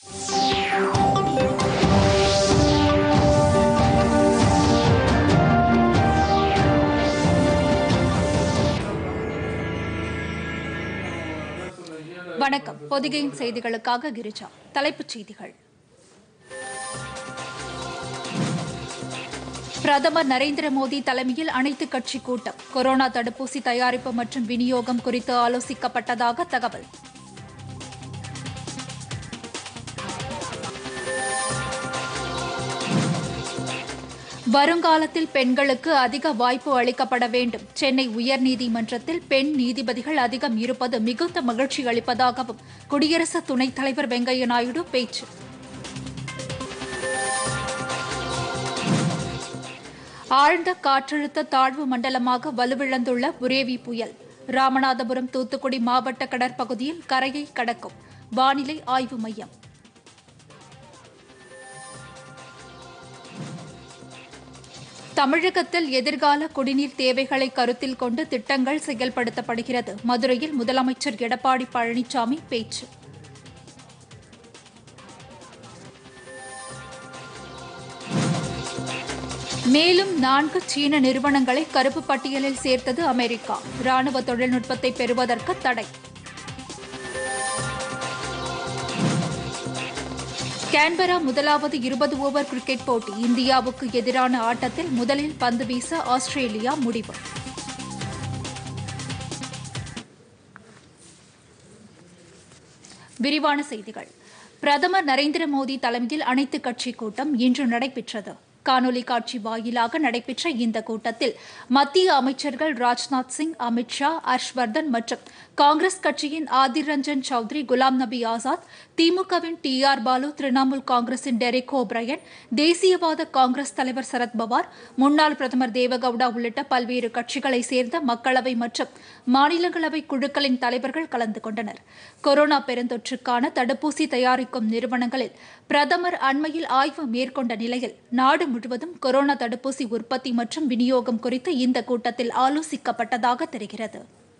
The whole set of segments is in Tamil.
வணக்கம் பொதிகையின் செய்திகளுக்காக கிரிஜா தலைப்புச் செய்திகள் பிரதமர் நரேந்திர மோடி தலைமையில் அனைத்துக் கட்சி கூட்டம் கொரோனா தடுப்பூசி தயாரிப்பு மற்றும் விநியோகம் குறித்து ஆலோசிக்கப்பட்டதாக தகவல் வருங்காலத்தில் பெண்களுக்கு அதிக வாய்ப்பு அளிக்கப்பட வேண்டும் சென்னை உயர்நீதிமன்றத்தில் பெண் நீதிபதிகள் அதிகம் இருப்பது மிகுந்த மகிழ்ச்சி அளிப்பதாகவும் குடியரசு துணைத் தலைவர் வெங்கையா நாயுடு பேச்சு ஆழ்ந்த காற்றழுத்த தாழ்வு மண்டலமாக வலுவிழந்துள்ள புரேவி புயல் ராமநாதபுரம் தூத்துக்குடி மாவட்ட கடற்பகுதியில் கரையை கடக்கும் வானிலை ஆய்வு மையம் தமிழகத்தில் எதிர்கால குடிநீர் தேவைகளை கருத்தில் கொண்டு திட்டங்கள் செயல்படுத்தப்படுகிறது மதுரையில் முதலமைச்சர் எடப்பாடி பழனிசாமி பேச்சு மேலும் நான்கு சீன நிறுவனங்களை கருப்பு பட்டியலில் சேர்த்தது அமெரிக்கா ராணுவ தொழில்நுட்பத்தை பெறுவதற்கு தடை கேன்பரா முதலாவது இருபது ஓவர் கிரிக்கெட் போட்டி இந்தியாவுக்கு எதிரான ஆட்டத்தில் முதலில் பந்து வீச ஆஸ்திரேலியா முடிவு விரிவான செய்திகள் பிரதமர் நரேந்திர மோடி தலைமையில் அனைத்துக் கட்சி கூட்டம் இன்று நடைபெற்றது காணொலி காட்சி வாயிலாக நடைபெற்ற இந்த கூட்டத்தில் மத்திய அமைச்சர்கள் ராஜ்நாத் சிங் அமித் ஷா ஹர்ஷ்வர்தன் மற்றும் காங்கிரஸ் கட்சியின் ஆதிர் ரஞ்சன் சௌத்ரி குலாம் நபி ஆசாத் திமுகவின் டி ஆர் பாலு திரிணாமுல் காங்கிரசின் டெரிக் ஓப்ரையன் தேசியவாத காங்கிரஸ் தலைவர் சரத்பவார் முன்னாள் பிரதமர் தேவகவுடா உள்ளிட்ட பல்வேறு கட்சிகளை சேர்ந்த மக்களவை மற்றும் மாநிலங்களவை குழுக்களின் தலைவர்கள் கலந்து கொண்டனர் கொரோனா பெருந்தொற்றுக்கான தடுப்பூசி தயாரிக்கும் நிறுவனங்களில் பிரதமர் அண்மையில் ஆய்வு மேற்கொண்ட நிலையில் நாடு முழுவதும் கொரோனா தடுப்பூசி உற்பத்தி மற்றும் விநியோகம் குறித்து இந்த கூட்டத்தில் ஆலோசிக்கப்பட்டதாக தெரிகிறது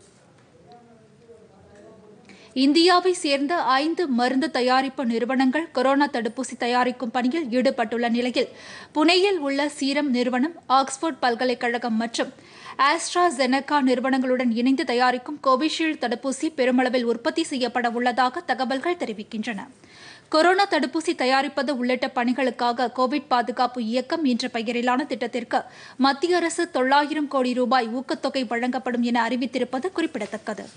இந்தியாவை சேர்ந்த ஐந்து மருந்து தயாரிப்பு நிறுவனங்கள் கொரோனா தடுப்பூசி தயாரிக்கும் பணியில் ஈடுபட்டுள்ள நிலையில் புனேயில் உள்ள சீரம் நிறுவனம் ஆக்ஸ்போர்ட் பல்கலைக்கழகம் மற்றும் ஆஸ்ட்ராசெனகா நிறுவனங்களுடன் இணைந்து தயாரிக்கும் கோவிஷீல்டு தடுப்பூசி பெருமளவில் உற்பத்தி செய்யப்பட உள்ளதாக தகவல்கள் தெரிவிக்கின்றன கொரோனா தடுப்பூசி தயாரிப்பது உள்ளிட்ட பணிகளுக்காக கோவிட் பாதுகாப்பு இயக்கம் என்ற பெயரிலான திட்டத்திற்கு மத்திய அரசு தொள்ளாயிரம் கோடி ரூபாய் ஊக்கத்தொகை வழங்கப்படும் என அறிவித்திருப்பது குறிப்பிடத்தக்கது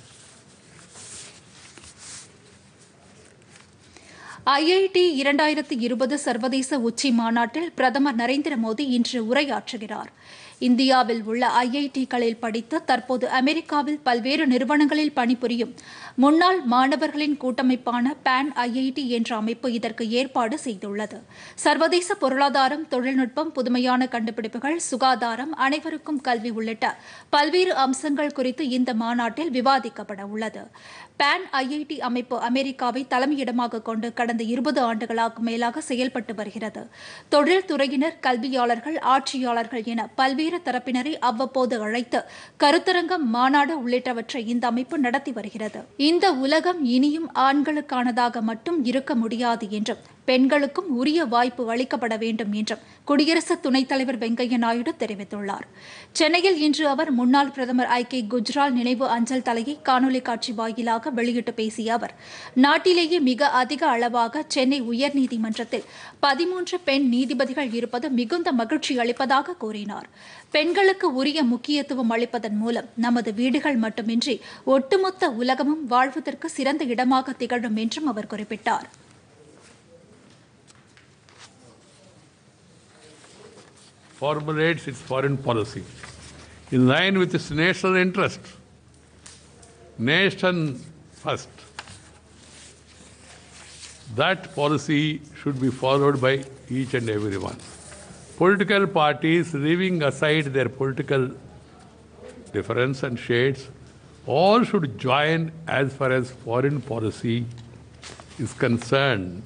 ஐஐடி இரண்டாயிரத்தி இருபது சர்வதேச உச்சி மாநாட்டில் பிரதமர் நரேந்திர மோடி இன்று உரையாற்றுகிறார் இந்தியாவில் உள்ள ஐஐடிகளில் படித்து தற்போது அமெரிக்காவில் பல்வேறு நிறுவனங்களில் பணிபுரியும் முன்னாள் மாணவர்களின் கூட்டமைப்பான பேன் ஐஐடி என்ற அமைப்பு இதற்கு ஏற்பாடு செய்துள்ளது சர்வதேச பொருளாதாரம் தொழில்நுட்பம் புதுமையான கண்டுபிடிப்புகள் சுகாதாரம் அனைவருக்கும் கல்வி உள்ளிட்ட பல்வேறு அம்சங்கள் குறித்து இந்த மாநாட்டில் விவாதிக்கப்பட உள்ளது பேன் ஐஐடி அமைப்பு அமெரிக்காவை தலைமையிடமாக கொண்டு கடந்த இருபது ஆண்டுகளாக மேலாக செயல்பட்டு வருகிறது தொழில்துறையினர் கல்வியாளர்கள் ஆட்சியாளர்கள் என பல்வேறு தரப்பினரை அவ்வப்போது அழைத்து கருத்தரங்கம் மாநாடு உள்ளிட்டவற்றை இந்த அமைப்பு நடத்தி வருகிறது இந்த உலகம் இனியும் ஆண்களுக்கானதாக மட்டும் இருக்க முடியாது என்றும் பெண்களுக்கும் உரிய வாய்ப்பு அளிக்கப்பட வேண்டும் என்றும் குடியரசு துணைத் தலைவர் வெங்கையா நாயுடு தெரிவித்துள்ளார் சென்னையில் இன்று அவர் முன்னாள் பிரதமர் ஐ கே குஜ்ரால் நினைவு அஞ்சல் தலையை காணொலி காட்சி வாயிலாக வெளியிட்டு பேசிய அவர் நாட்டிலேயே மிக அதிக அளவாக சென்னை உயர்நீதிமன்றத்தில் பதிமூன்று பெண் நீதிபதிகள் இருப்பது மிகுந்த மகிழ்ச்சி அளிப்பதாக கூறினார் பெண்களுக்கு உரிய முக்கியத்துவம் அளிப்பதன் மூலம் நமது வீடுகள் மட்டுமின்றி ஒட்டுமொத்த உலகமும் வாழ்வதற்கு சிறந்த இடமாக திகழும் என்றும் அவர் குறிப்பிட்டார் formulates its foreign policy in line with its national interest. Nation first. That policy should be followed by each and everyone. Political parties, leaving aside their political difference and shades, all should join as far as foreign policy is concerned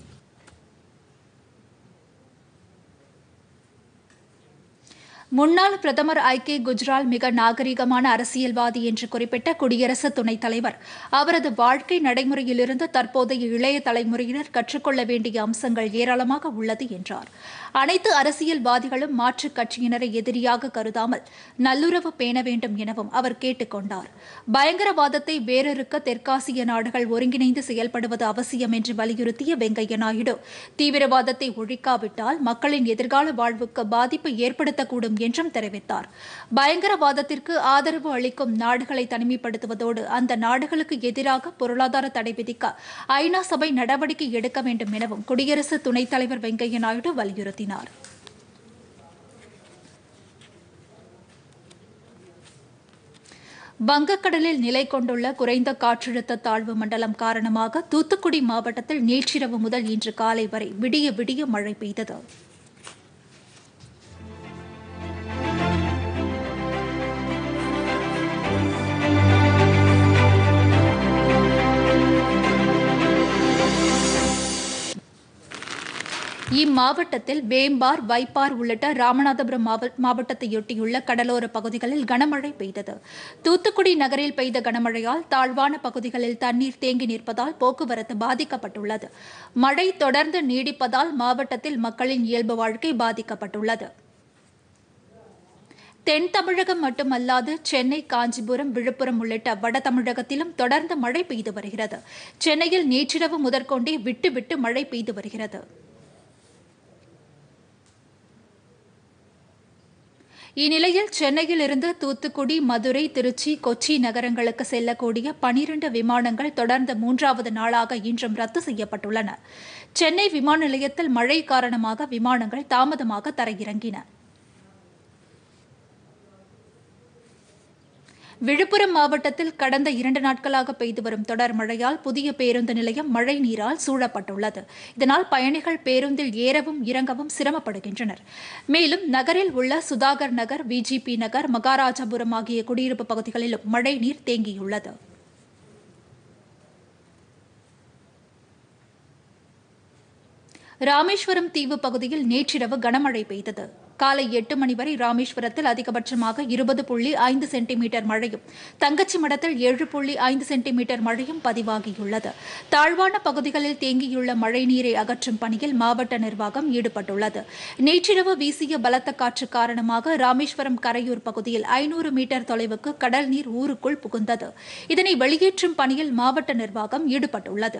முன்னாள் பிரதமர் ஐ கே குஜ்ரால் மிக நாகரிகமான அரசியல்வாதி என்று குறிப்பிட்ட குடியரசு துணைத் தலைவர் அவரது வாழ்க்கை நடைமுறையிலிருந்து தற்போதைய இளைய தலைமுறையினர் கற்றுக்கொள்ள வேண்டிய அம்சங்கள் ஏராளமாக உள்ளது என்றார் அனைத்து அரசியல்வாதிகளும் மாற்றுக் கட்சியினரை எதிரியாக கருதாமல் நல்லுறவு பேண வேண்டும் எனவும் அவர் கேட்டுக் கொண்டார் பயங்கரவாதத்தை வேரறுக்க தெற்காசிய நாடுகள் ஒருங்கிணைந்து செயல்படுவது அவசியம் என்று வலியுறுத்திய வெங்கையா நாயுடு தீவிரவாதத்தை ஒழிக்காவிட்டால் மக்களின் எதிர்கால வாழ்வுக்கு பாதிப்பு ஏற்படுத்தக்கூடும் என்றும் தெரிவித்தார் பயங்கரவாதத்திற்கு ஆதரவு அளிக்கும் நாடுகளை தனிமைப்படுத்துவதோடு அந்த நாடுகளுக்கு எதிராக பொருளாதார தடை விதிக்க ஐநா சபை நடவடிக்கை எடுக்க வேண்டும் எனவும் குடியரசு துணைத் தலைவர் வெங்கையா நாயுடு வலியுறுத்தினார் வங்கக்கடலில் நிலை கொண்டுள்ள குறைந்த காற்றழுத்த தாழ்வு மண்டலம் காரணமாக தூத்துக்குடி மாவட்டத்தில் நேற்றிரவு முதல் இன்று காலை வரை விடிய விடிய மழை பெய்தது இம்மாவட்டத்தில் வேம்பார் வைப்பார் உள்ளிட்ட ராமநாதபுரம் மாவ- மாவட்டத்தையொட்டியுள்ள கடலோர பகுதிகளில் கனமழை பெய்தது தூத்துக்குடி நகரில் பெய்த கனமழையால் தாழ்வான பகுதிகளில் தண்ணீர் தேங்கி நிற்பதால் போக்குவரத்து பாதிக்கப்பட்டுள்ளது மழை தொடர்ந்து நீடிப்பதால் மாவட்டத்தில் மக்களின் இயல்பு வாழ்க்கை பாதிக்கப்பட்டுள்ளது தென் தமிழகம் மட்டுமல்லாது சென்னை காஞ்சிபுரம் விழுப்புரம் உள்ளிட்ட வட தமிழகத்திலும் தொடர்ந்து மழை பெய்து வருகிறது சென்னையில் நேற்றிரவு முதற்கொண்டே விட்டு விட்டு மழை பெய்து வருகிறது இந்நிலையில் சென்னையில் இருந்து தூத்துக்குடி மதுரை திருச்சி கொச்சி நகரங்களுக்கு செல்லக்கூடிய பனிரண்டு விமானங்கள் தொடர்ந்து மூன்றாவது நாளாக இன்றும் ரத்து செய்யப்பட்டுள்ளன சென்னை விமான நிலையத்தில் மழை காரணமாக விமானங்கள் தாமதமாக தரையிறங்கின விழுப்புரம் மாவட்டத்தில் கடந்த இரண்டு நாட்களாக பெய்து வரும் தொடர் மழையால் புதிய பேருந்து நிலையம் மழை நீரால் சூழப்பட்டுள்ளது இதனால் பயணிகள் பேருந்தில் ஏறவும் இறங்கவும் சிரமப்படுகின்றனர் மேலும் நகரில் உள்ள சுதாகர் நகர் விஜிபி நகர் மகாராஜபுரம் ஆகிய குடியிருப்பு பகுதிகளிலும் மழை நீர் தேங்கியுள்ளது ராமேஸ்வரம் தீவு பகுதியில் நேற்றிரவு கனமழை பெய்தது காலை எட்டு மணி வரை ராமேஸ்வரத்தில் அதிகபட்சமாக இருபது புள்ளி ஐந்து சென்டிமீட்டர் மழையும் தங்கச்சி மடத்தில் ஏழு புள்ளி ஐந்து சென்டிமீட்டர் மழையும் பதிவாகியுள்ளது தாழ்வான பகுதிகளில் தேங்கியுள்ள மழை நீரை அகற்றும் பணியில் மாவட்ட நிர்வாகம் ஈடுபட்டுள்ளது நேற்றிரவு வீசிய பலத்த காற்று காரணமாக ராமேஸ்வரம் கரையூர் பகுதியில் ஐநூறு மீட்டர் தொலைவுக்கு கடல் நீர் ஊருக்குள் புகுந்தது இதனை வெளியேற்றும் பணியில் மாவட்ட நிர்வாகம் ஈடுபட்டுள்ளது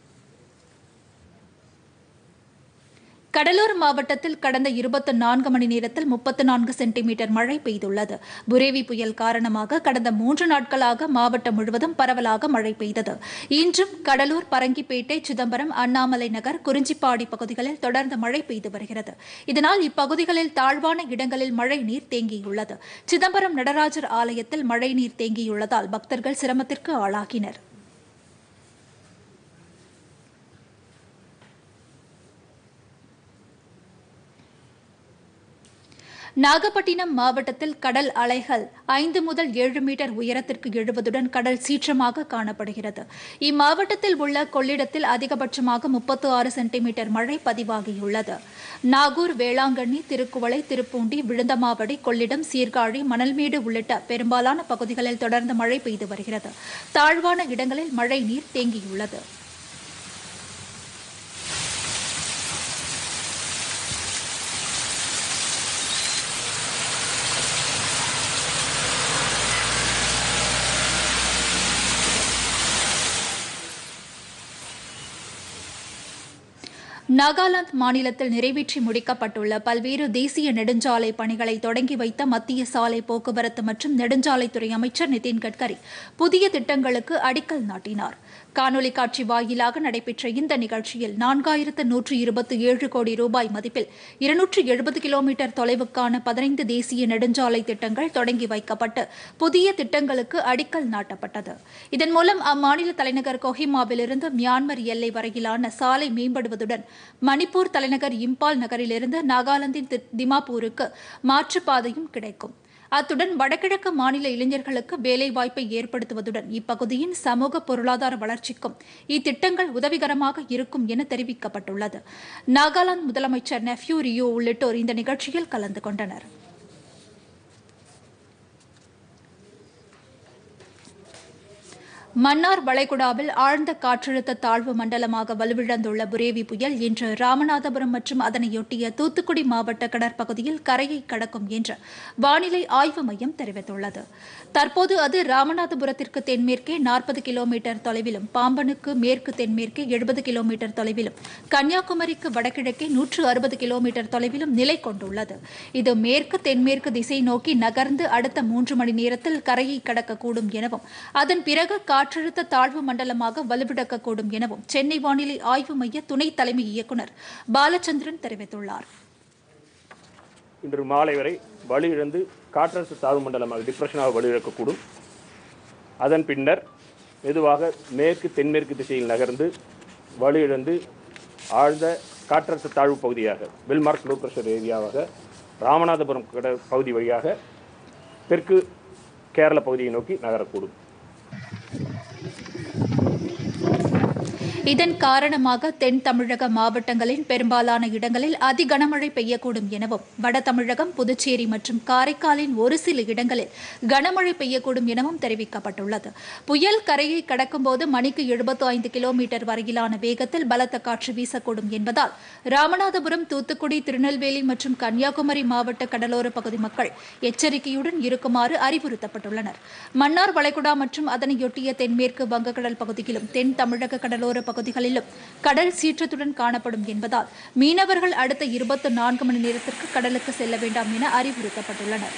கடலூர் மாவட்டத்தில் கடந்த இருபத்தி நான்கு மணி நேரத்தில் முப்பத்து நான்கு சென்டிமீட்டர் மழை பெய்துள்ளது புரேவி புயல் காரணமாக கடந்த மூன்று நாட்களாக மாவட்டம் முழுவதும் பரவலாக மழை பெய்தது இன்றும் கடலூர் பரங்கிப்பேட்டை சிதம்பரம் அண்ணாமலை நகர் குறிஞ்சிப்பாடி பகுதிகளில் தொடர்ந்து மழை பெய்து வருகிறது இதனால் இப்பகுதிகளில் தாழ்வான இடங்களில் மழை நீர் தேங்கியுள்ளது சிதம்பரம் நடராஜர் ஆலயத்தில் மழை நீர் தேங்கியுள்ளதால் பக்தர்கள் சிரமத்திற்கு ஆளாகினர் நாகப்பட்டினம் மாவட்டத்தில் கடல் அலைகள் ஐந்து முதல் ஏழு மீட்டர் உயரத்திற்கு எழுவதுடன் கடல் சீற்றமாக காணப்படுகிறது இம்மாவட்டத்தில் உள்ள கொள்ளிடத்தில் அதிகபட்சமாக முப்பத்து ஆறு சென்டிமீட்டர் மழை பதிவாகியுள்ளது நாகூர் வேளாங்கண்ணி திருக்குவளை திருப்பூண்டி விழுந்தமாவடி கொள்ளிடம் சீர்காழி மணல்மேடு உள்ளிட்ட பெரும்பாலான பகுதிகளில் தொடர்ந்து மழை பெய்து வருகிறது தாழ்வான இடங்களில் மழை நீர் தேங்கியுள்ளது நாகாலாந்து மாநிலத்தில் நிறைவேற்றி முடிக்கப்பட்டுள்ள பல்வேறு தேசிய நெடுஞ்சாலை பணிகளை தொடங்கி வைத்த மத்திய சாலை போக்குவரத்து மற்றும் நெடுஞ்சாலைத்துறை அமைச்சர் நிதின் கட்கரி புதிய திட்டங்களுக்கு அடிக்கல் நாட்டினார் காணொலி காட்சி வாயிலாக நடைபெற்ற இந்த நிகழ்ச்சியில் நான்காயிரத்து நூற்று இருபத்தி ஏழு கோடி ரூபாய் மதிப்பில் இருநூற்று எழுபது கிலோமீட்டர் தொலைவுக்கான பதினைந்து தேசிய நெடுஞ்சாலை திட்டங்கள் தொடங்கி வைக்கப்பட்டு புதிய திட்டங்களுக்கு அடிக்கல் நாட்டப்பட்டது இதன் மூலம் அம்மாநில தலைநகர் கொஹிமாவிலிருந்து மியான்மர் எல்லை வரையிலான சாலை மேம்படுவதுடன் மணிப்பூர் தலைநகர் இம்பால் நகரிலிருந்து நாகாலாந்தின் தி- திமாப்பூருக்கு மாற்றுப்பாதையும் கிடைக்கும் அத்துடன் வடகிழக்கு மாநில இளைஞர்களுக்கு வேலைவாய்ப்பை ஏற்படுத்துவதுடன் இப்பகுதியின் சமூக பொருளாதார வளர்ச்சிக்கும் இத்திட்டங்கள் உதவிகரமாக இருக்கும் என தெரிவிக்கப்பட்டுள்ளது நாகாலாந்து முதலமைச்சர் நெஃப்யூ ரியோ உள்ளிட்டோர் இந்த நிகழ்ச்சியில் கலந்து கொண்டனர் மன்னார் வளைகுடாவில் ஆழ்ந்த காற்றழுத்த தாழ்வு மண்டலமாக வலுவிழந்துள்ள புரேவி புயல் இன்று ராமநாதபுரம் மற்றும் அதனையொட்டிய தூத்துக்குடி மாவட்ட கடற்பகுதியில் கரையை கடக்கும் என்று வானிலை ஆய்வு மையம் தெரிவித்துள்ளது தற்போது அது ராமநாதபுரத்திற்கு தென்மேற்கே நாற்பது கிலோமீட்டர் தொலைவிலும் பாம்பனுக்கு மேற்கு தென்மேற்கே எழுபது கிலோமீட்டர் தொலைவிலும் கன்னியாகுமரிக்கு வடகிழக்கே நூற்று அறுபது கிலோமீட்டர் தொலைவிலும் நிலை கொண்டுள்ளது இது மேற்கு தென்மேற்கு திசை நோக்கி நகர்ந்து அடுத்த மூன்று மணி நேரத்தில் கரையை கடக்கக்கூடும் எனவும் அதன் பிறகு காற்றழுத்த தாழ்வு மண்டலமாக வலுவிழக்கக்கூடும் எனவும் சென்னை வானிலை ஆய்வு மைய துணை தலைமை இயக்குநர் பாலச்சந்திரன் தெரிவித்துள்ளார் இன்று மாலை வரை வலுவிழந்து காற்றழுத்த தாழ்வு மண்டலமாக டிப்ரெஷனாக வலுவிழக்கக்கூடும் அதன் பின்னர் மெதுவாக மேற்கு தென்மேற்கு திசையில் நகர்ந்து வலுவிழந்து ஆழ்ந்த காற்றழுத்த தாழ்வு பகுதியாக வெல்மார்க் லோ ப்ரெஷர் ஏரியாவாக ராமநாதபுரம் கட பகுதி வழியாக தெற்கு கேரள பகுதியை நோக்கி நகரக்கூடும் இதன் காரணமாக தென் தமிழக மாவட்டங்களின் பெரும்பாலான இடங்களில் அதி கனமழை பெய்யக்கூடும் எனவும் வட தமிழகம் புதுச்சேரி மற்றும் காரைக்காலின் ஒரு சில இடங்களில் கனமழை பெய்யக்கூடும் எனவும் தெரிவிக்கப்பட்டுள்ளது புயல் கரையை கடக்கும்போது மணிக்கு எழுபத்து ஐந்து கிலோமீட்டர் வரையிலான வேகத்தில் பலத்த காற்று வீசக்கூடும் என்பதால் ராமநாதபுரம் தூத்துக்குடி திருநெல்வேலி மற்றும் கன்னியாகுமரி மாவட்ட கடலோர பகுதி மக்கள் எச்சரிக்கையுடன் இருக்குமாறு அறிவுறுத்தப்பட்டுள்ளனர் மன்னார் வளைகுடா மற்றும் அதனையொட்டிய தென்மேற்கு வங்கக்கடல் பகுதியிலும் தென் தமிழக கடலோர பகுதிகளிலும் கடல் சீற்றத்துடன் காணப்படும் என்பதால் மீனவர்கள் அடுத்த இருபத்தி நான்கு மணி நேரத்திற்கு கடலுக்கு செல்ல வேண்டாம் என அறிவுறுத்தப்பட்டுள்ளனர்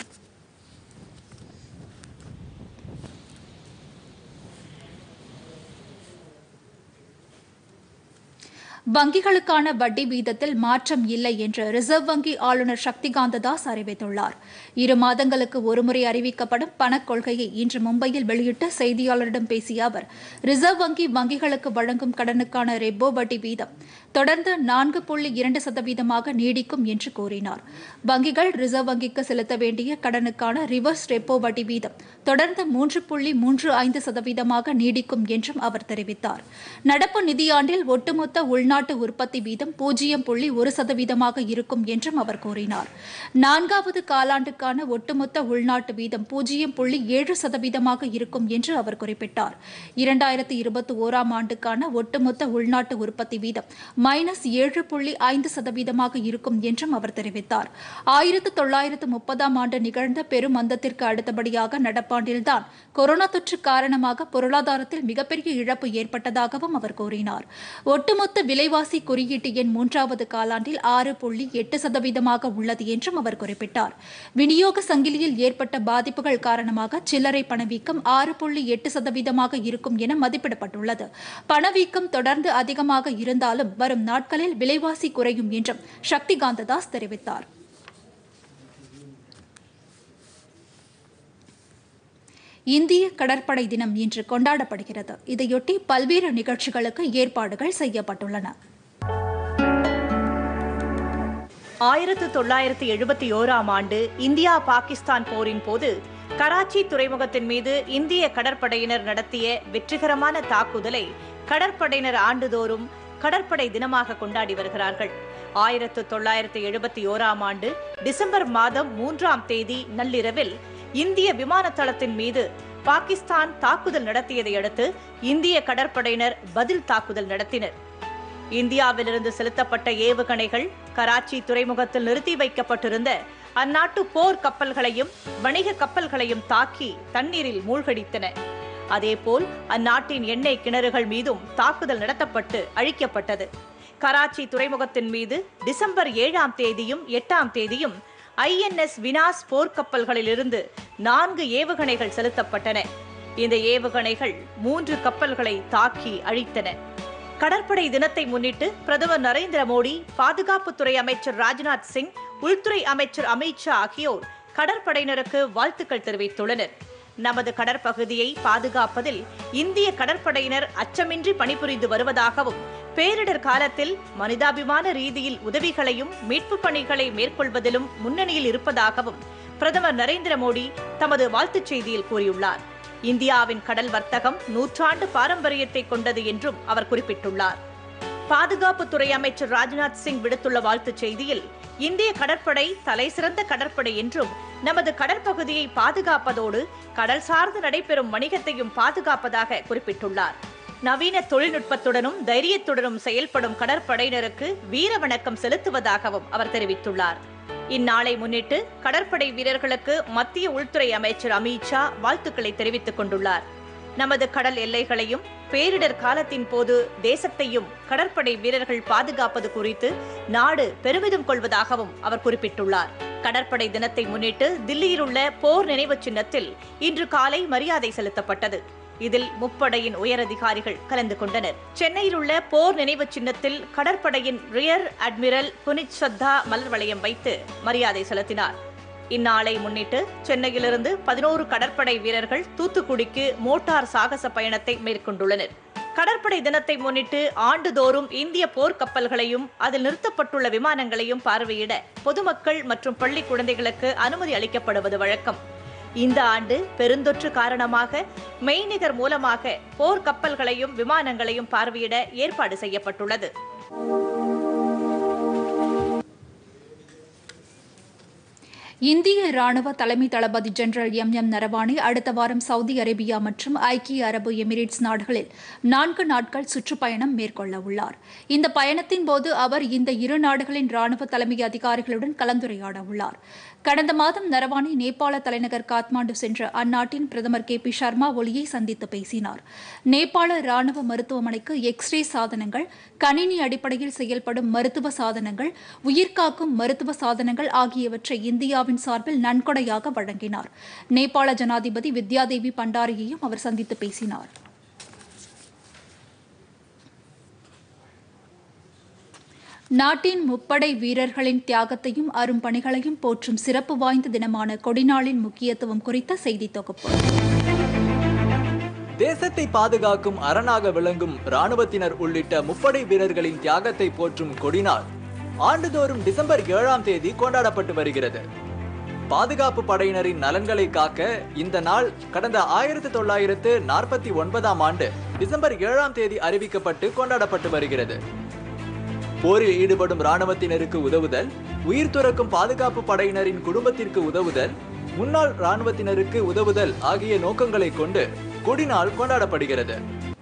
வங்கிகளுக்கான வட்டி வீதத்தில் மாற்றம் இல்லை என்று ரிசர்வ் வங்கி ஆளுநர் சக்திகாந்த தாஸ் அறிவித்துள்ளார் இரு மாதங்களுக்கு ஒருமுறை அறிவிக்கப்படும் பணக் கொள்கையை இன்று மும்பையில் வெளியிட்ட செய்தியாளரிடம் பேசிய அவர் ரிசர்வ் வங்கி வங்கிகளுக்கு வழங்கும் கடனுக்கான ரெப்போ வட்டி வீதம் தொடர்ந்து நான்கு புள்ளி இரண்டு சதவீதமாக நீடிக்கும் என்று கூறினார் வங்கிகள் ரிசர்வ் வங்கிக்கு செலுத்த வேண்டிய கடனுக்கான ரிவர்ஸ் ரெப்போ வட்டி வீதம் தொடர்ந்து மூன்று புள்ளி மூன்று ஐந்து சதவீதமாக நீடிக்கும் என்றும் அவர் தெரிவித்தார் நடப்பு நிதியாண்டில் ஒட்டுமொத்த உள்நாட்டு உற்பத்தி வீதம் பூஜ்ஜியம் புள்ளி ஒரு சதவீதமாக இருக்கும் என்றும் அவர் கூறினார் நான்காவது காலாண்டுக்கான ஒட்டுமொத்த உள்நாட்டு வீதம் பூஜ்ஜியம் புள்ளி ஏழு சதவீதமாக இருக்கும் என்று அவர் குறிப்பிட்டார் இரண்டாயிரத்தி இருபத்தி ஓராம் ஆண்டுக்கான ஒட்டுமொத்த உள்நாட்டு உற்பத்தி வீதம் மைனஸ் ஏழு புள்ளி ஐந்து சதவீதமாக இருக்கும் என்றும் அவர் தெரிவித்தார் ஆயிரத்து தொள்ளாயிரத்து முப்பதாம் ஆண்டு நிகழ்ந்த பெரும் மந்தத்திற்கு அடுத்தபடியாக நடப்பாண்டில்தான் கொரோனா தொற்று காரணமாக பொருளாதாரத்தில் மிகப்பெரிய இழப்பு ஏற்பட்டதாகவும் அவர் கூறினார் ஒட்டுமொத்த விலைவாசி குறியீட்டு எண் மூன்றாவது காலாண்டில் ஆறு புள்ளி எட்டு சதவீதமாக உள்ளது என்றும் அவர் குறிப்பிட்டார் விநியோக சங்கிலியில் ஏற்பட்ட பாதிப்புகள் காரணமாக சில்லறை பணவீக்கம் ஆறு புள்ளி எட்டு சதவீதமாக இருக்கும் என மதிப்பிடப்பட்டுள்ளது பணவீக்கம் தொடர்ந்து அதிகமாக இருந்தாலும் வரும் நாட்களில் விலைவாசி குறையும் என்றும் சக்திகாந்த தாஸ் தெரிவித்தார் இந்திய கடற்படை தினம் இன்று கொண்டாடப்படுகிறது இதையொட்டி பல்வேறு நிகழ்ச்சிகளுக்கு ஏற்பாடுகள் செய்யப்பட்டுள்ளன ஆயிரத்து தொள்ளாயிரத்து எழுபத்தி ஓராம் ஆண்டு இந்தியா பாகிஸ்தான் போரின் போது கராச்சி துறைமுகத்தின் மீது இந்திய கடற்படையினர் நடத்திய வெற்றிகரமான தாக்குதலை கடற்படையினர் ஆண்டுதோறும் கடற்படை தினமாக கொண்டாடி வருகிறார்கள் ஆயிரத்து தொள்ளாயிரத்து எழுபத்தி ஓராம் ஆண்டு டிசம்பர் மாதம் மூன்றாம் தேதி நள்ளிரவில் இந்திய விமான தளத்தின் மீது பாகிஸ்தான் தாக்குதல் நடத்தியதை அடுத்து இந்திய கடற்படையினர் பதில் தாக்குதல் நடத்தினர் இந்தியாவிலிருந்து செலுத்தப்பட்ட ஏவுகணைகள் கராச்சி துறைமுகத்தில் நிறுத்தி வைக்கப்பட்டிருந்த அந்நாட்டு போர் கப்பல்களையும் வணிக கப்பல்களையும் தாக்கி தண்ணீரில் மூழ்கடித்தன அதேபோல் அந்நாட்டின் எண்ணெய் கிணறுகள் மீதும் தாக்குதல் நடத்தப்பட்டு அழிக்கப்பட்டது கராச்சி துறைமுகத்தின் மீது டிசம்பர் ஏழாம் தேதியும் எட்டாம் தேதியும் ஐஎன்எஸ் வினாஸ் போர்க்கப்பல்களிலிருந்து நான்கு ஏவுகணைகள் செலுத்தப்பட்டன இந்த ஏவுகணைகள் மூன்று கப்பல்களை தாக்கி அழித்தன கடற்படை தினத்தை முன்னிட்டு பிரதமர் நரேந்திர மோடி பாதுகாப்புத்துறை அமைச்சர் ராஜ்நாத் சிங் உள்துறை அமைச்சர் அமித் ஷா ஆகியோர் கடற்படையினருக்கு வாழ்த்துக்கள் தெரிவித்துள்ளனர் நமது கடற்பகுதியை பாதுகாப்பதில் இந்திய கடற்படையினர் அச்சமின்றி பணிபுரிந்து வருவதாகவும் பேரிடர் காலத்தில் மனிதாபிமான ரீதியில் உதவிகளையும் மீட்புப் பணிகளை மேற்கொள்வதிலும் முன்னணியில் இருப்பதாகவும் பிரதமர் நரேந்திர மோடி தமது வாழ்த்துச் செய்தியில் கூறியுள்ளார் இந்தியாவின் கடல் வர்த்தகம் நூற்றாண்டு பாரம்பரியத்தை கொண்டது என்றும் அவர் குறிப்பிட்டுள்ளார் பாதுகாப்புத்துறை அமைச்சர் ராஜ்நாத் சிங் விடுத்துள்ள வாழ்த்துச் செய்தியில் இந்திய கடற்படை தலைசிறந்த கடற்படை என்றும் நமது கடற்பகுதியை பாதுகாப்பதோடு கடல் சார்ந்து நடைபெறும் வணிகத்தையும் பாதுகாப்பதாக குறிப்பிட்டுள்ளார் நவீன தொழில்நுட்பத்துடனும் தைரியத்துடனும் செயல்படும் கடற்படையினருக்கு வீர வணக்கம் செலுத்துவதாகவும் அவர் தெரிவித்துள்ளார் இந்நாளை முன்னிட்டு கடற்படை வீரர்களுக்கு மத்திய உள்துறை அமைச்சர் அமித்ஷா வாழ்த்துக்களை தெரிவித்துக் கொண்டுள்ளார் நமது கடல் எல்லைகளையும் பேரிடர் காலத்தின் போது தேசத்தையும் கடற்படை வீரர்கள் பாதுகாப்பது குறித்து நாடு பெருமிதம் கொள்வதாகவும் அவர் குறிப்பிட்டுள்ளார் கடற்படை தினத்தை முன்னிட்டு தில்லியில் உள்ள போர் நினைவு சின்னத்தில் இன்று காலை மரியாதை செலுத்தப்பட்டது இதில் முப்படையின் உயரதிகாரிகள் கலந்து கொண்டனர் சென்னையில் உள்ள போர் நினைவு சின்னத்தில் கடற்படையின் ரியர் அட்மிரல் புனித் சத்தா மலர் வளையம் வைத்து மரியாதை செலுத்தினார் இந்நாளை முன்னிட்டு சென்னையிலிருந்து பதினோரு கடற்படை வீரர்கள் தூத்துக்குடிக்கு மோட்டார் சாகச பயணத்தை மேற்கொண்டுள்ளனர் கடற்படை தினத்தை முன்னிட்டு ஆண்டுதோறும் இந்திய போர்க்கப்பல்களையும் அதில் நிறுத்தப்பட்டுள்ள விமானங்களையும் பார்வையிட பொதுமக்கள் மற்றும் பள்ளி குழந்தைகளுக்கு அனுமதி அளிக்கப்படுவது வழக்கம் இந்த ஆண்டு பெருந்தொற்று காரணமாக மெய்நிகர் மூலமாக போர்க்கப்பல்களையும் விமானங்களையும் பார்வையிட ஏற்பாடு செய்யப்பட்டுள்ளது இந்திய ராணுவ தலைமை தளபதி ஜெனரல் எம் எம் நரவானே அடுத்த வாரம் சவுதி அரேபியா மற்றும் ஐக்கிய அரபு எமிரேட்ஸ் நாடுகளில் நான்கு நாட்கள் சுற்றுப்பயணம் மேற்கொள்ள உள்ளார் இந்த பயணத்தின் போது அவர் இந்த இரு நாடுகளின் ராணுவ தலைமை அதிகாரிகளுடன் கலந்துரையாட உள்ளார் கடந்த மாதம் நரவானே நேபாள தலைநகர் காத்மாண்டு சென்ற அந்நாட்டின் பிரதமர் கே பி சர்மா ஒலியை சந்தித்து பேசினார் நேபாள ராணுவ மருத்துவமனைக்கு எக்ஸ்ரே சாதனங்கள் கணினி அடிப்படையில் செயல்படும் மருத்துவ சாதனங்கள் உயிர்காக்கும் மருத்துவ சாதனங்கள் ஆகியவற்றை இந்தியாவின் சார்பில் நன்கொடையாக வழங்கினார் நேபாள ஜனாதிபதி வித்யாதேவி பண்டாரியையும் அவர் சந்தித்து பேசினார் நாட்டின் முப்படை வீரர்களின் தியாகத்தையும் அரும்பணிகளையும் போற்றும் சிறப்பு வாய்ந்த தினமான கொடிநாளின் முக்கியத்துவம் குறித்த செய்தி தொகுப்பு தேசத்தை பாதுகாக்கும் அரணாக விளங்கும் ராணுவத்தினர் உள்ளிட்ட முப்படை வீரர்களின் தியாகத்தை போற்றும் கொடிநாள் ஆண்டுதோறும் டிசம்பர் ஏழாம் தேதி கொண்டாடப்பட்டு வருகிறது பாதுகாப்பு படையினரின் நலன்களை காக்க இந்த நாள் கடந்த ஆயிரத்தி தொள்ளாயிரத்து நாற்பத்தி ஒன்பதாம் ஆண்டு டிசம்பர் ஏழாம் தேதி அறிவிக்கப்பட்டு கொண்டாடப்பட்டு வருகிறது போரில் ஈடுபடும் ராணுவத்தினருக்கு உதவுதல் உயிர் துறக்கும் பாதுகாப்பு படையினரின் குடும்பத்திற்கு உதவுதல் முன்னாள் ராணுவத்தினருக்கு உதவுதல் ஆகிய நோக்கங்களை கொண்டு கொடிநாள் கொண்டாடப்படுகிறது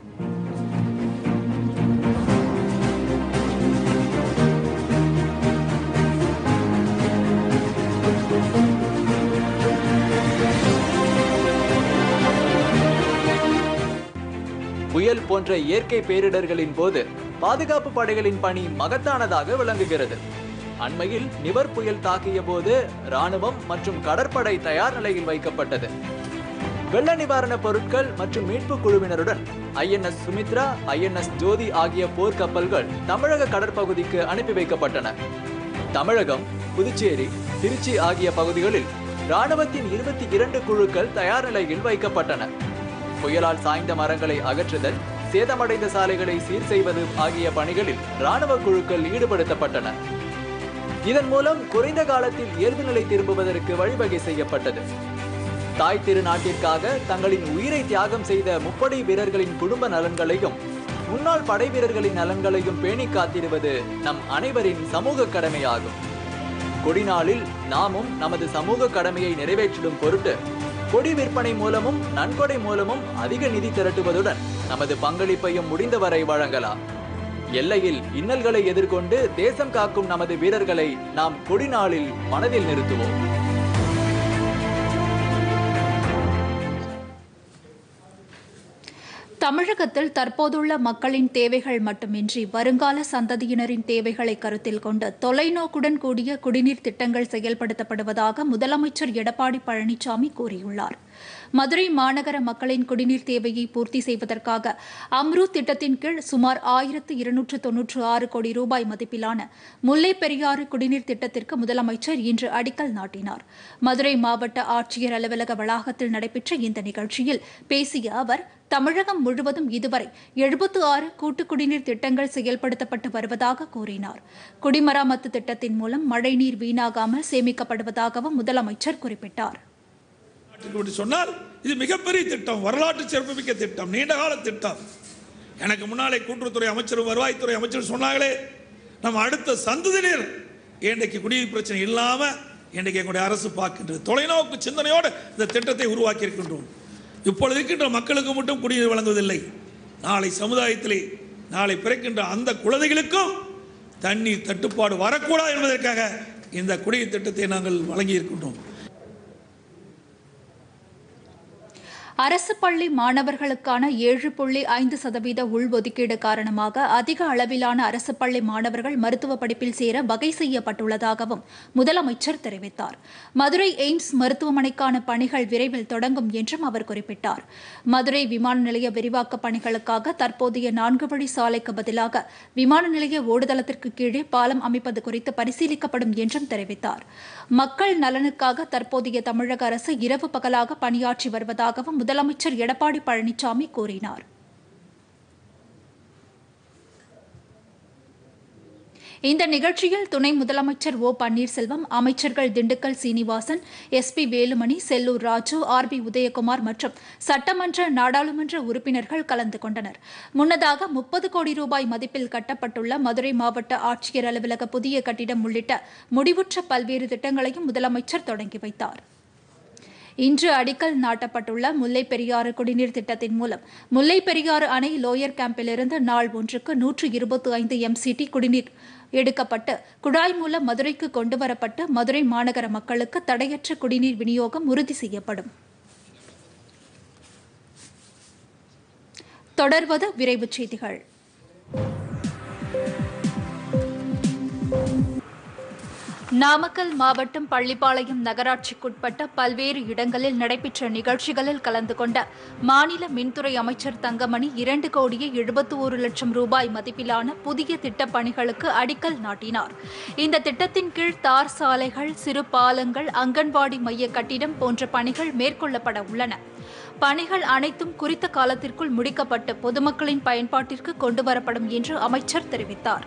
புயல் போன்ற இயற்கை பேரிடர்களின் போது பாதுகாப்பு படைகளின் பணி மகத்தானதாக விளங்குகிறது அண்மையில் நிவர் புயல் தாக்கிய போது ராணுவம் மற்றும் கடற்படை தயார் நிலையில் வைக்கப்பட்டது வெள்ள நிவாரண பொருட்கள் மற்றும் மீட்பு குழுவினருடன் ஐஎன்எஸ் சுமித்ரா ஐஎன்எஸ் ஜோதி ஆகிய போர் கப்பல்கள் தமிழக கடற்பகுதிக்கு அனுப்பி வைக்கப்பட்டன தமிழகம் புதுச்சேரி திருச்சி ஆகிய பகுதிகளில் ராணுவத்தின் இருபத்தி இரண்டு குழுக்கள் தயார் நிலையில் வைக்கப்பட்டன புயலால் சாய்ந்த மரங்களை அகற்றுதல் சேதமடைந்த சாலைகளை சீர் செய்வது ஆகிய பணிகளில் ராணுவ குழுக்கள் ஈடுபடுத்தப்பட்டன இதன் மூலம் குறைந்த காலத்தில் இயல்பு நிலை திரும்புவதற்கு வழிவகை செய்யப்பட்டது தாய் திருநாட்டிற்காக தங்களின் உயிரை தியாகம் செய்த முப்படை வீரர்களின் குடும்ப நலன்களையும் முன்னாள் படை வீரர்களின் நலன்களையும் பேணி காத்திடுவது நம் அனைவரின் சமூக கடமையாகும் கொடிநாளில் நாமும் நமது சமூக கடமையை நிறைவேற்றிடும் பொருட்டு கொடி விற்பனை மூலமும் நன்கொடை மூலமும் அதிக நிதி திரட்டுவதுடன் நமது பங்களிப்பையும் முடிந்தவரை வழங்கலாம் எல்லையில் இன்னல்களை எதிர்கொண்டு தேசம் காக்கும் நமது வீரர்களை நாம் கொடிநாளில் மனதில் நிறுத்துவோம் தமிழகத்தில் தற்போதுள்ள மக்களின் தேவைகள் மட்டுமின்றி வருங்கால சந்ததியினரின் தேவைகளை கருத்தில் கொண்டு தொலைநோக்குடன் கூடிய குடிநீர் திட்டங்கள் செயல்படுத்தப்படுவதாக முதலமைச்சர் எடப்பாடி பழனிசாமி கூறியுள்ளார் மதுரை மாநகர மக்களின் குடிநீர் தேவையை பூர்த்தி செய்வதற்காக அம்ரூத் திட்டத்தின் கீழ் சுமார் ஆயிரத்து இருநூற்று தொன்னூற்று ஆறு கோடி ரூபாய் மதிப்பிலான முல்லை பெரியாறு குடிநீர் திட்டத்திற்கு முதலமைச்சர் இன்று அடிக்கல் நாட்டினார் மதுரை மாவட்ட ஆட்சியர் அலுவலக வளாகத்தில் நடைபெற்ற இந்த நிகழ்ச்சியில் பேசிய அவர் தமிழகம் முழுவதும் இதுவரை எழுபத்து ஆறு கூட்டு குடிநீர் திட்டங்கள் செயல்படுத்தப்பட்டு வருவதாக கூறினார் குடிமராமத்து திட்டத்தின் மூலம் மழைநீர் வீணாகாமல் சேமிக்கப்படுவதாகவும் முதலமைச்சர் குறிப்பிட்டார் நாட்டுக்கு என்று சொன்னால் இது மிகப்பெரிய திட்டம் வரலாற்று சிறப்புமிக்க திட்டம் நீண்டகால திட்டம் எனக்கு முன்னாலே கூட்டுறவுத்துறை அமைச்சரும் வருவாய்த்துறை அமைச்சரும் சொன்னாங்களே நம்ம அடுத்த சந்ததியினர் இன்றைக்கு குடிநீர் பிரச்சனை இல்லாமல் இன்றைக்கு எங்களுடைய அரசு பார்க்கின்றது தொலைநோக்கு சிந்தனையோடு இந்த திட்டத்தை உருவாக்கி இருக்கின்றோம் இப்பொழுது இருக்கின்ற மக்களுக்கு மட்டும் குடிநீர் வழங்குவதில்லை நாளை சமுதாயத்திலே நாளை பிறக்கின்ற அந்த குழந்தைகளுக்கும் தண்ணீர் தட்டுப்பாடு வரக்கூடாது என்பதற்காக இந்த குடிநீர் திட்டத்தை நாங்கள் வழங்கி இருக்கின்றோம் அரசு பள்ளி மாணவர்களுக்கான ஏழு புள்ளி ஐந்து சதவீத உள்ஒதுக்கீடு காரணமாக அதிக அளவிலான அரசு பள்ளி மாணவர்கள் மருத்துவ படிப்பில் சேர வகை செய்யப்பட்டுள்ளதாகவும் முதலமைச்சர் தெரிவித்தார் மதுரை எய்ம்ஸ் மருத்துவமனைக்கான பணிகள் விரைவில் தொடங்கும் என்றும் அவர் குறிப்பிட்டார் மதுரை விமான நிலைய விரிவாக்க பணிகளுக்காக தற்போதைய நான்கு வழி சாலைக்கு பதிலாக விமான நிலைய ஓடுதளத்திற்கு கீழே பாலம் அமைப்பது குறித்து பரிசீலிக்கப்படும் என்றும் தெரிவித்தார் மக்கள் நலனுக்காக தற்போதைய தமிழக அரசு இரவு பகலாக பணியாற்றி வருவதாகவும் முதலமைச்சர் எடப்பாடி பழனிசாமி கூறினார் இந்த நிகழ்ச்சியில் துணை முதலமைச்சர் ஓ பன்னீர்செல்வம் அமைச்சர்கள் Dindigul Sreenivasan S P Velumani Sellur Raju R B Udhayakumar மற்றும் சட்டமன்ற நாடாளுமன்ற உறுப்பினர்கள் கலந்து கொண்டனர் முன்னதாக முப்பது கோடி ரூபாய் மதிப்பில் கட்டப்பட்டுள்ள மதுரை மாவட்ட ஆட்சியர் அலுவலக புதிய கட்டிடம் உள்ளிட்ட முடிவுற்ற பல்வேறு திட்டங்களையும் முதலமைச்சர் தொடங்கி வைத்தார் இன்று அடிக்கல் நாட்டப்பட்டுள்ள முல்லை பெரியாறு குடிநீர் திட்டத்தின் மூலம் முல்லை பெரியாறு அணை லோயர் கேம்பிலிருந்து நாள் ஒன்றுக்கு நூற்று இருபத்தி ஐந்து எம்சிடி குடிநீர் எடுக்கப்பட்டு குழாய் மூலம் மதுரைக்கு கொண்டுவரப்பட்டு மதுரை மாநகர மக்களுக்கு தடையற்ற குடிநீர் விநியோகம் உறுதி செய்யப்படும் தொடர்வது விரைவுச் செய்திகள் நாமக்கல் மாவட்டம் பள்ளிப்பாளையம் நகராட்சிக்குட்பட்ட பல்வேறு இடங்களில் நடைபெற்ற நிகழ்ச்சிகளில் கலந்து கொண்ட மாநில மின்துறை அமைச்சர் தங்கமணி இரண்டு கோடியே எழுபத்தி ஒரு லட்சம் ரூபாய் மதிப்பிலான புதிய திட்டப் பணிகளுக்கு அடிக்கல் நாட்டினார் இந்த திட்டத்தின் கீழ் தார் சாலைகள் சிறு பாலங்கள் அங்கன்வாடி மைய கட்டிடம் போன்ற பணிகள் மேற்கொள்ளப்பட உள்ளன பணிகள் அனைத்தும் குறித்த காலத்திற்குள் முடிக்கப்பட்டு பொதுமக்களின் பயன்பாட்டிற்கு கொண்டுவரப்படும் என்று அமைச்சர் தெரிவித்தார்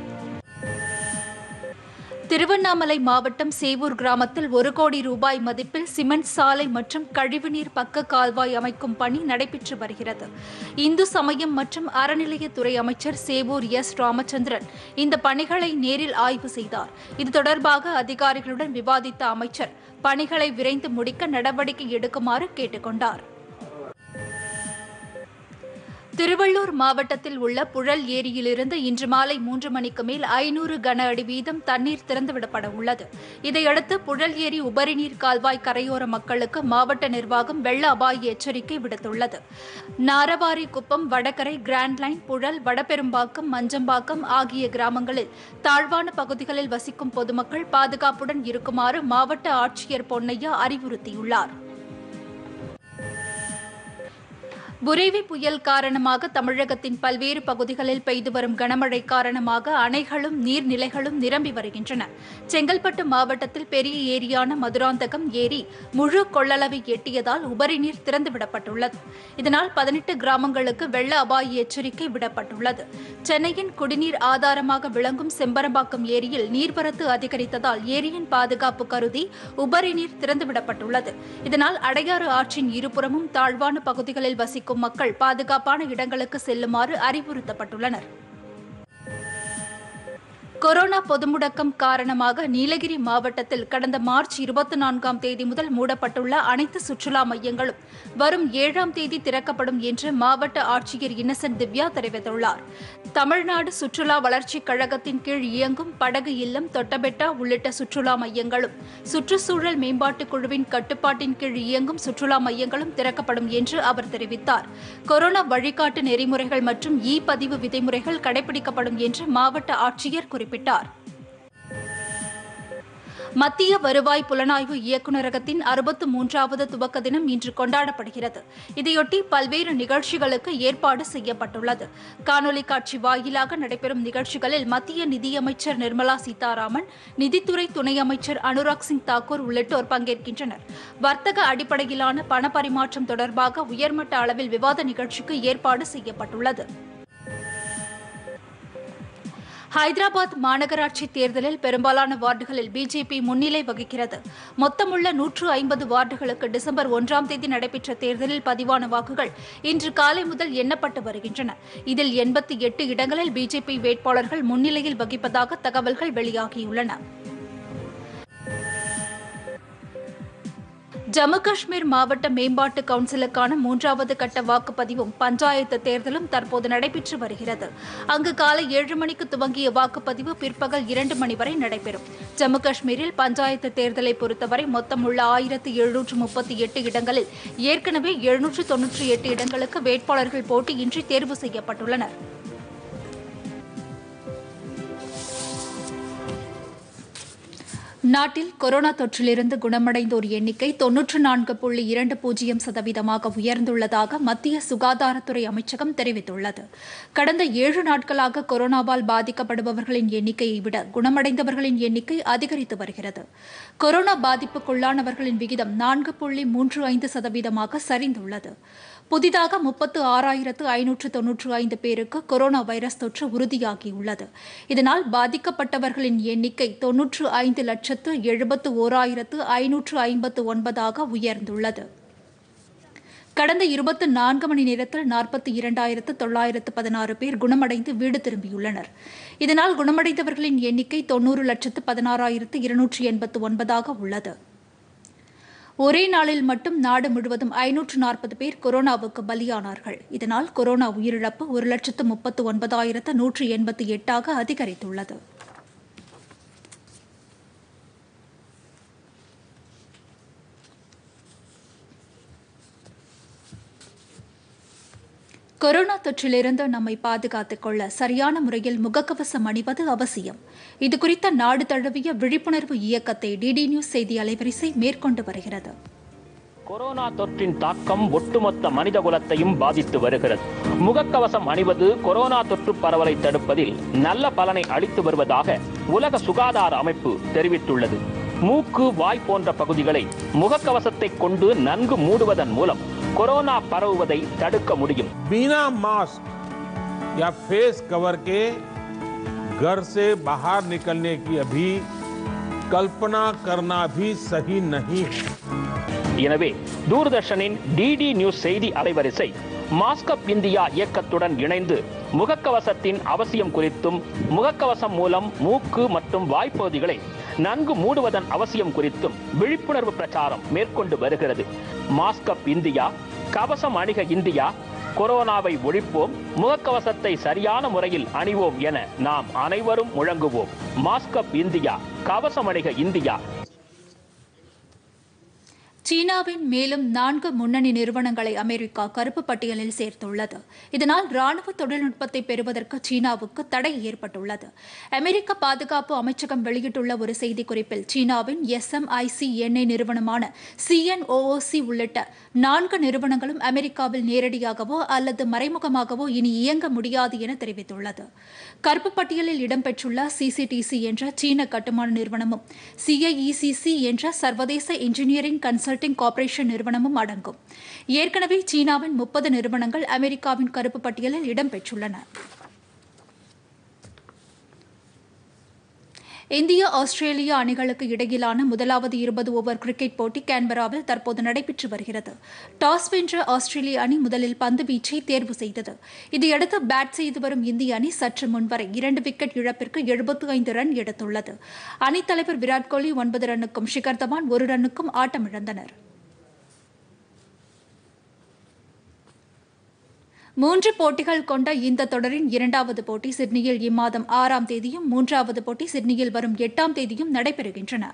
திருவண்ணாமலை மாவட்டம் சேவூர் கிராமத்தில் ஒரு கோடி ரூபாய் மதிப்பில் சிமெண்ட் சாலை மற்றும் கழிவுநீர் பக்க கால்வாய் அமைக்கும் பணி நடைபெற்று வருகிறது இந்து சமயம் மற்றும் அறநிலையத்துறை அமைச்சர் சேவூர் எஸ் ராமச்சந்திரன் இந்த பணிகளை நேரில் ஆய்வு செய்தார் இது தொடர்பாக அதிகாரிகளுடன் விவாதித்த அமைச்சர் பணிகளை விரைந்து முடிக்க நடவடிக்கை எடுக்குமாறு கேட்டுக்கொண்டார் திருவள்ளூர் மாவட்டத்தில் உள்ள புழல் ஏரியிலிருந்து இன்று மாலை மூன்று மணிக்கு மேல் ஐநூறு கன அடி வீதம் தண்ணீர் திறந்துவிடப்பட உள்ளது இதையடுத்து புழல் ஏரி உபரிநீர் கால்வாய் கரையோர மக்களுக்கு மாவட்ட நிர்வாகம் வெள்ள அபாய எச்சரிக்கை விடுத்துள்ளது Naravarikuppam Vadakarai grand line Puzhal Vadaperumbakkam Manjambakkam ஆகிய கிராமங்களில் தாழ்வான பகுதிகளில் வசிக்கும் பொதுமக்கள் பாதுகாப்புடன் இருக்குமாறு மாவட்ட ஆட்சியர் பொன்னையா அறிவுறுத்தியுள்ளார் புரேவி புயல் காரணமாக தமிழகத்தின் பல்வேறு பகுதிகளில் பெய்து வரும் கனமழை காரணமாக அணைகளும் நீர்நிலைகளும் நிரம்பி வருகின்றன செங்கல்பட்டு மாவட்டத்தில் பெரிய ஏரியான மதுராந்தகம் ஏரி முழு கொள்ளளவை எட்டியதால் உபரி நீர் திறந்துவிடப்பட்டுள்ளது இதனால் பதினெட்டு கிராமங்களுக்கு வெள்ள அபாய எச்சரிக்கை விடப்பட்டுள்ளது சென்னையின் குடிநீர் ஆதாரமாக விளங்கும் செம்பரம்பாக்கம் ஏரியில் நீர்வரத்து அதிகரித்ததால் ஏரியின் பாதுகாப்பு கருதி உபரி நீர் திறந்துவிடப்பட்டுள்ளது இதனால் அடையாறு ஆற்றின் இருபுறமும் தாழ்வான பகுதிகளில் வசிக்கும் மக்கள் பாதுகாப்பான இடங்களுக்கு செல்லுமாறு அறிவுறுத்தப்பட்டுள்ளனர் கொரோனா பொது முடக்கம் காரணமாக நீலகிரி மாவட்டத்தில் கடந்த மார்ச் இருபத்தி நான்காம் தேதி முதல் மூடப்பட்டுள்ள அனைத்து சுற்றுலா மையங்களும் வரும் ஏழாம் தேதி திறக்கப்படும் என்று மாவட்ட ஆட்சியர் இன்னசென்ட் திவ்யா தெரிவித்துள்ளார் தமிழ்நாடு சுற்றுலா வளர்ச்சிக் கழகத்தின் கீழ் இயங்கும் படகு இல்லம் தொட்டபெட்டா உள்ளிட்ட சுற்றுலா மையங்களும் சுற்றுச்சூழல் மேம்பாட்டுக் குழுவின் கட்டுப்பாட்டின் கீழ் இயங்கும் சுற்றுலா மையங்களும் திறக்கப்படும் என்று அவர் தெரிவித்தார் கொரோனா வழிகாட்டு நெறிமுறைகள் மற்றும் இ பதிவு விதிமுறைகள் கடைபிடிக்கப்படும் என்று மாவட்ட ஆட்சியர் குறிப்பிட்டார் மத்திய வருவாய் புலனாய்வு இயக்குநரகத்தின் அறுபத்து மூன்றாவது துவக்க தினம் இன்று கொண்டாடப்படுகிறது இதையொட்டி பல்வேறு நிகழ்ச்சிகளுக்கு ஏற்பாடு செய்யப்பட்டுள்ளது காணொலி காட்சி வாயிலாக நடைபெறும் நிகழ்ச்சிகளில் மத்திய நிதியமைச்சர் நிர்மலா சீதாராமன் நிதித்துறை துணை அமைச்சர் அனுராக் சிங் தாக்கூர் உள்ளிட்டோர் பங்கேற்கின்றனர் வர்த்தக அடிப்படையிலான பண பரிமாற்றம் தொடர்பாக உயர்மட்ட அளவில் விவாத நிகழ்ச்சிக்கு ஏற்பாடு செய்யப்பட்டுள்ளது ஹைதராபாத் மாநகராட்சி தேர்தலில் பெரும்பாலான வார்டுகளில் பிஜேபி முன்னிலை வகிக்கிறது மொத்தமுள்ள நூற்று ஐம்பது வார்டுகளுக்கு டிசம்பர் ஒன்றாம் தேதி நடைபெற்ற தேர்தலில் பதிவான வாக்குகள் இன்று காலை முதல் எண்ணப்பட்டு வருகின்றன இதில் எண்பத்தி எட்டு இடங்களில் பிஜேபி வேட்பாளர்கள் முன்னிலையில் வகிப்பதாக தகவல்கள் வெளியாகியுள்ளன ஜம்மு காஷ்மீர் மாவட்ட மேம்பாட்டு கவுன்சிலுக்கான மூன்றாவது கட்ட வாக்குப்பதிவும் பஞ்சாயத்து தேர்தலும் தற்போது நடைபெற்று வருகிறது அங்கு காலை ஏழு மணிக்கு துவங்கிய வாக்குப்பதிவு பிற்பகல் இரண்டு மணி வரை நடைபெறும் ஜம்மு காஷ்மீரில் பஞ்சாயத்து தேர்தலை பொறுத்தவரை மொத்தம் உள்ள ஆயிரத்து எழுநூற்று முப்பத்தி எட்டு இடங்களில் ஏற்கனவே எழுநூற்று தொன்னூற்றி எட்டு இடங்களுக்கு வேட்பாளர்கள் போட்டியின்றி தேர்வு செய்யப்பட்டுள்ளனர் நாட்டில் கொரோனா தொற்றிலிருந்து குணமடைந்தோர் எண்ணிக்கை தொன்னூற்று நான்கு புள்ளி இரண்டு பூஜ்ஜியம் சதவீதமாக உயர்ந்துள்ளதாக மத்திய சுகாதாரத்துறை அமைச்சகம் தெரிவித்துள்ளது கடந்த ஏழு நாட்களாக கொரோனாவால் பாதிக்கப்படுபவர்களின் எண்ணிக்கையை விட குணமடைந்தவர்களின் எண்ணிக்கை அதிகரித்து வருகிறது கொரோனா பாதிப்புக்குள்ளானவர்களின் விகிதம் நான்கு புள்ளி மூன்று ஐந்து சதவீதமாக சரிந்துள்ளது புதிதாக முப்பத்து ஆறாயிரத்து ஐநூற்று தொன்னூற்று ஐந்து பேருக்கு கொரோனா வைரஸ் தொற்று உறுதியாகியுள்ளது இதனால் பாதிக்கப்பட்டவர்களின் எண்ணிக்கை தொன்னூற்று ஐந்து லட்சத்து எழுபத்து ஓராயிரத்து ஐநூற்று ஐம்பத்து ஒன்பதாக உயர்ந்துள்ளது கடந்த இருபத்தி நான்கு மணி நேரத்தில் நாற்பத்தி இரண்டாயிரத்து தொள்ளாயிரத்து பதினாறு பேர் குணமடைந்து வீடு திரும்பியுள்ளனர் இதனால் குணமடைந்தவர்களின் எண்ணிக்கை தொன்னூறு லட்சத்து பதினாறாயிரத்து இருநூற்றி எண்பத்து ஒன்பதாக உள்ளது ஒரே நாளில் மட்டும் நாடு முழுவதும் ஐநூற்று நாற்பது பேர் கொரோனாவுக்கு பலியானார்கள் இதனால் கொரோனா உயிரிழப்பு ஒரு லட்சத்து முப்பத்து ஒன்பதாயிரத்து நூற்று எண்பத்தி எட்டாக அதிகரித்துள்ளது கொரோனா தொற்றிலிருந்து நம்மை பாதுகாத்துக் கொள்ள சரியான முறையில் முகக்கவசம் அணிவது அவசியம் இதுகுறித்த நாடு தழுவிய விழிப்புணர்வு இயக்கத்தை டிடி நியூஸ் செய்தி அலைவரிசை மேற்கொண்டு வருகிறது கொரோனா தொற்றின் தாக்கம் ஒட்டுமொத்த மனிதகுலத்தையும் பாதித்து வருகிறது முகக்கவசம் அணிவது கொரோனா தொற்று பரவலை தடுப்பதில் நல்ல பலனை அளித்து வருவதாக உலக சுகாதார அமைப்பு தெரிவித்துள்ளது மூக்கு வாய் போன்ற பகுதிகளை முகக்கவசத்தை கொண்டு நன்கு மூடுவதன் மூலம் கொரோனா பரவுவதை தடுக்க முடியும் बिना मास्क या फेस कवर के घर से बाहर निकलने की अभी कल्पना करना भी सही नहीं है எனவே தூர்தர்ஷனின் டிடி நியூஸ் செய்தி அலைவரிசை மாஸ்கப் இந்தியா இயக்கத்துடன் இணைந்து முகக்கவசத்தின் அவசியம் குறித்தும் முகக்கவசம் மூலம் மூக்கு மற்றும் வாய்ப்பகுதிகளை நன்கு மூடுவதன் அவசியம் குறித்தும் விழிப்புணர்வு பிரச்சாரம் மேற்கொண்டு வருகிறது மாஸ்கப் இந்தியா கவசம் அணிக இந்தியா கொரோனாவை ஒழிப்போம் முகக்கவசத்தை சரியான முறையில் அணிவோம் என நாம் அனைவரும் முழங்குவோம் மாஸ்கப் இந்தியா கவசம் அணிக இந்தியா சீனாவின் மேலும் நான்கு முன்னணி நிறுவனங்களை அமெரிக்கா கருப்பு பட்டியலில் சேர்த்துள்ளது இதனால் ராணுவ தொழில்நுட்பத்தை பெறுவதற்கு சீனாவுக்கு தடை ஏற்பட்டுள்ளது அமெரிக்க பாதுகாப்பு அமைச்சகம் வெளியிட்டுள்ள ஒரு செய்திக்குறிப்பில் சீனாவின் எஸ்எம்ஐசி எண்ணெய் நிறுவனமான சிஎன்ஓஓசி உள்ளிட்ட நான்கு நிறுவனங்களும் அமெரிக்காவில் நேரடியாகவோ அல்லது மறைமுகமாகவோ இனி இயங்க முடியாது என தெரிவித்துள்ளது கருப்பு பட்டியலில் இடம்பெற்றுள்ள சிசிடிசி என்ற சீன கட்டுமான நிறுவனமும் சிஐஇசிசி என்ற சர்வதேச இன்ஜினியரிங் கன்சல்டிங் கார்ப்பரேஷன் நிறுவனமும் அடங்கும் ஏற்கனவே சீனாவின் முப்பது நிறுவனங்கள் அமெரிக்காவின் கருப்பு பட்டியலில் இடம்பெற்றுள்ளன இந்திய ஆஸ்திரேலியா அணிகளுக்கு இடையிலான முதலாவது இருபது ஓவர் கிரிக்கெட் போட்டி கேன்பராவில் தற்போது நடைபெற்று வருகிறது டாஸ் வென்ற ஆஸ்திரேலிய அணி முதலில் பந்து வீச்சை தேர்வு செய்தது இதையடுத்து பேட் செய்து வரும் இந்திய அணி சற்று முன்வரை இரண்டு விக்கெட் இழப்பிற்கு எழுபத்து ஐந்து ரன் எடுத்துள்ளது அணித்தலைவர் விராட் கோலி ஒன்பது ரன்னுக்கும் ஷிகர் தவான் ஒரு ரன்னுக்கும் ஆட்டமிழந்தனர் மூன்று போட்டிகள் கொண்ட இந்த தொடரின் இரண்டாவது போட்டி சிட்னியில் இம்மாதம் ஆறாம் தேதியும் மூன்றாவது போட்டி சிட்னியில் வரும் எட்டாம் தேதியும் நடைபெறுகின்றன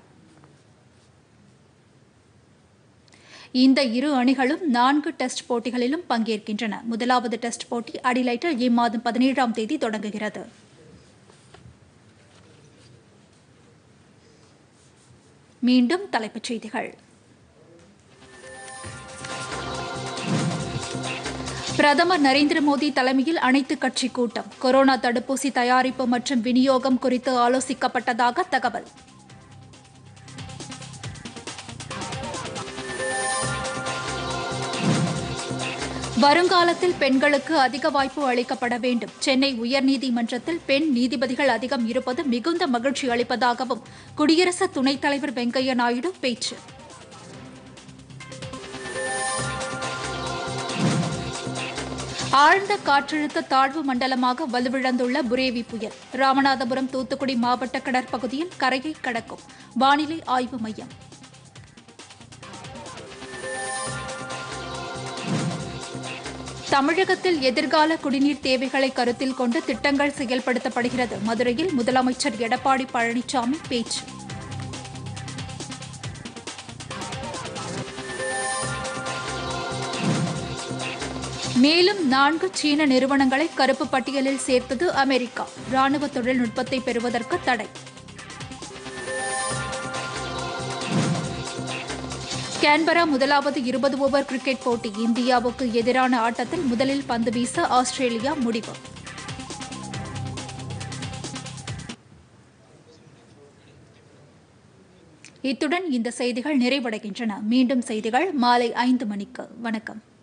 இந்த இரு அணிகளும் நான்கு டெஸ்ட் போட்டிகளிலும் பங்கேற்கின்றன முதலாவது டெஸ்ட் போட்டி அடிலைட்டில் இம்மாதம் பதினேழாம் தேதி தொடங்குகிறது மீண்டும் தலைப்புச் செய்திகள் பிரதமர் நரேந்திர மோடி தலைமையில் அனைத்து கட்சி கூட்டம் கொரோனா தடுப்பூசி தயாரிப்பு மற்றும் விநியோகம் குறித்து ஆலோசிக்கப்பட்டதாக தகவல் வருங்காலத்தில் பெண்களுக்கு அதிக வாய்ப்பு அளிக்கப்பட வேண்டும் சென்னை உயர்நீதிமன்றத்தில் பெண் நீதிபதிகள் அதிகம் இருப்பது மிகுந்த மகிழ்ச்சி அளிப்பதாகவும் குடியரசு துணைத் தலைவர் வெங்கையா நாயுடு பேச்சு ஆழ்ந்த காற்றழுத்த தாழ்வு மண்டலமாக வலுவிழந்துள்ள புரேவி புயல் ராமநாதபுரம் தூத்துக்குடி மாவட்ட கடற்பகுதியில் கரையை கடக்கும் வானிலை ஆய்வு மையம் தமிழகத்தில் எதிர்கால குடிநீர் தேவைகளை கருத்தில் கொண்டு திட்டங்கள் செயல்படுத்தப்படுகிறது மதுரையில் முதலமைச்சர் எடப்பாடி பழனிசாமி பேச்சு மேலும் நான்கு சீன நிறுவனங்களை கருப்பு பட்டியலில் சேர்த்தது அமெரிக்கா ராணுவ தொழில்நுட்பத்தை பெறுவதற்கு தடை கேன்பரா முதலாவது இருபது ஓவர் கிரிக்கெட் போட்டி இந்தியாவுக்கு எதிரான ஆட்டத்தில் முதலில் பந்து வீச ஆஸ்திரேலியா முடிவு இத்துடன் இந்த செய்திகள் நிறைவடைகின்றன மீண்டும் செய்திகள் மாலை ஐந்து மணிக்கு வணக்கம்